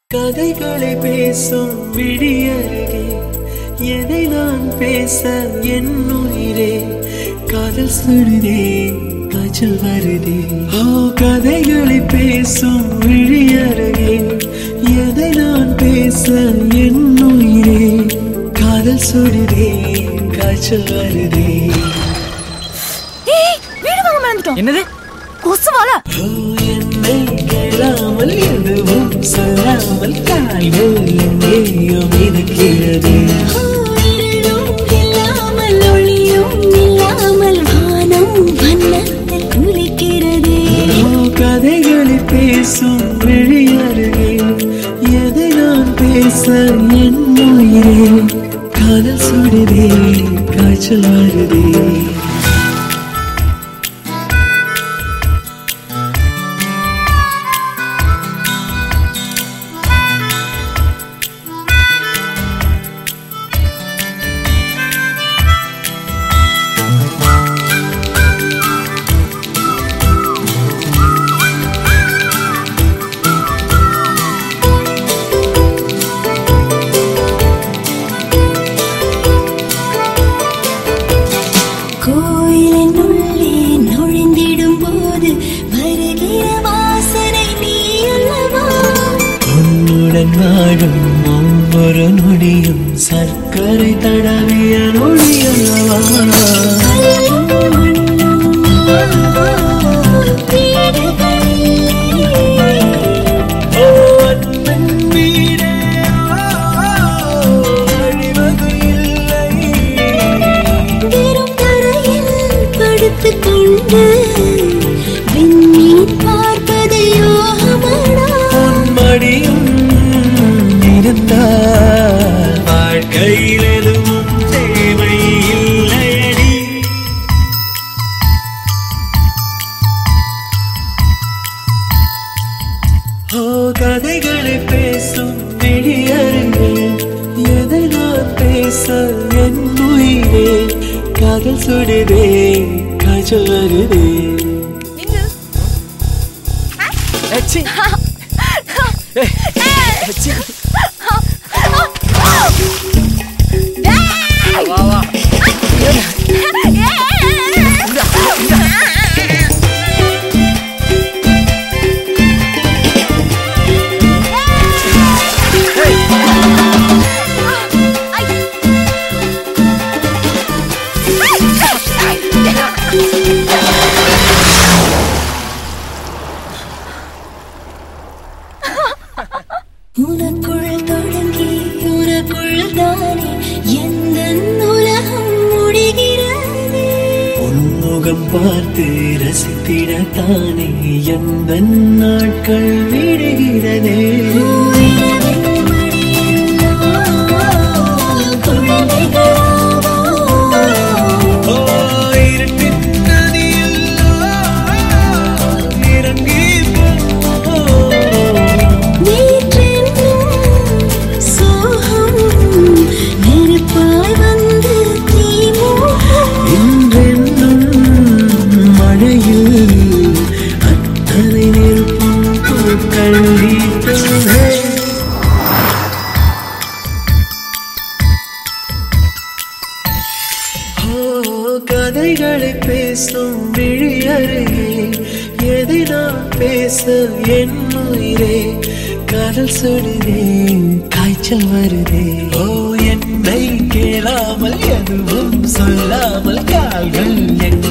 கதைகளை பேசும் விடியருகே எதை நான் பேச என் உயிரே காதல் சுடுதே காய்ச்சல் வருதே ஓ கதைகளை பேசும் விழியருகே எதை நான் பேச என் உயிரே காதல் சுடுதே காய்ச்சல் வருதே ஏய் வீடு வாங்க மறந்துட்டோம் என்னது கொசுவால ஓ, என்னை கேளாமல் எதுவும் சொல்லாமல் கால்கள் எங்கேயோ மிதக்கிறது இல்லாமல் ஒளியும் இல்லாமல் வானம் வண்ணத்தில் குளிக்கிறதே ஓ, கதைகளை பேசும் விழியருகே எதை நான் பேச என் உயிரே காதல் சுடுதே காய்ச்சல் வருதே கோயிலின் உள்ளே நுழைந்திடும் போது வருகிற வாசனை நீ அல்லவா உன்னுடன் வாழும் ஒவ்வொரு நொடியும் சர்க்கரை தடவிய நொடி அல்லவா கல்லும் மண்ணும் வீடுகளிலே ஓ, அன்பன் வீடே, ஓ, அழிவது இல்லை. வெறும் தரையில் படுத்துக் கொண்டு விண்மீன் பார்ப்பது யோகமடா உன் மடியும் இருந்தால் வாழ்க்கையில் எதுவும் தேவை இல்லையடி ஓ கதைகளை பேசும் விடியருகே எதை நான் பேச என் உயிரே காதல் சுடுதே காய்ச்சல் வருதே ஏச்சி. ஏய், ஏச்சி. வா, வா. உனக்குள் தொடங்கி உனக்குள் தானே எந்த உலகம் முடிகிறது உன்முகம் பார்த்து ரசித்திடத்தானே எந்த நாட்கள் விடுகிறதே உயிரின் மடியிலோ குழந்தைகளாவோ ஓ, இருட்டின் நதியில்லோ இறங்கி போ. நேற்றென்னும் சோகம் நெருப்பாய் வந்து தீமூட்டும். இன்றென்னும் மழையில் அத்தனை நெருப்பும் பூக்கள் வீட்டுமே. ஓ, கதைகளை பேசும் விழியருகே எதை நான் பேச என் உயிரே காதல் சுடுதே காய்ச்சல் வருதே ஓ என்னை கேளாமல் எதுவும் சொல்லாமல் கால்கள் எங்கே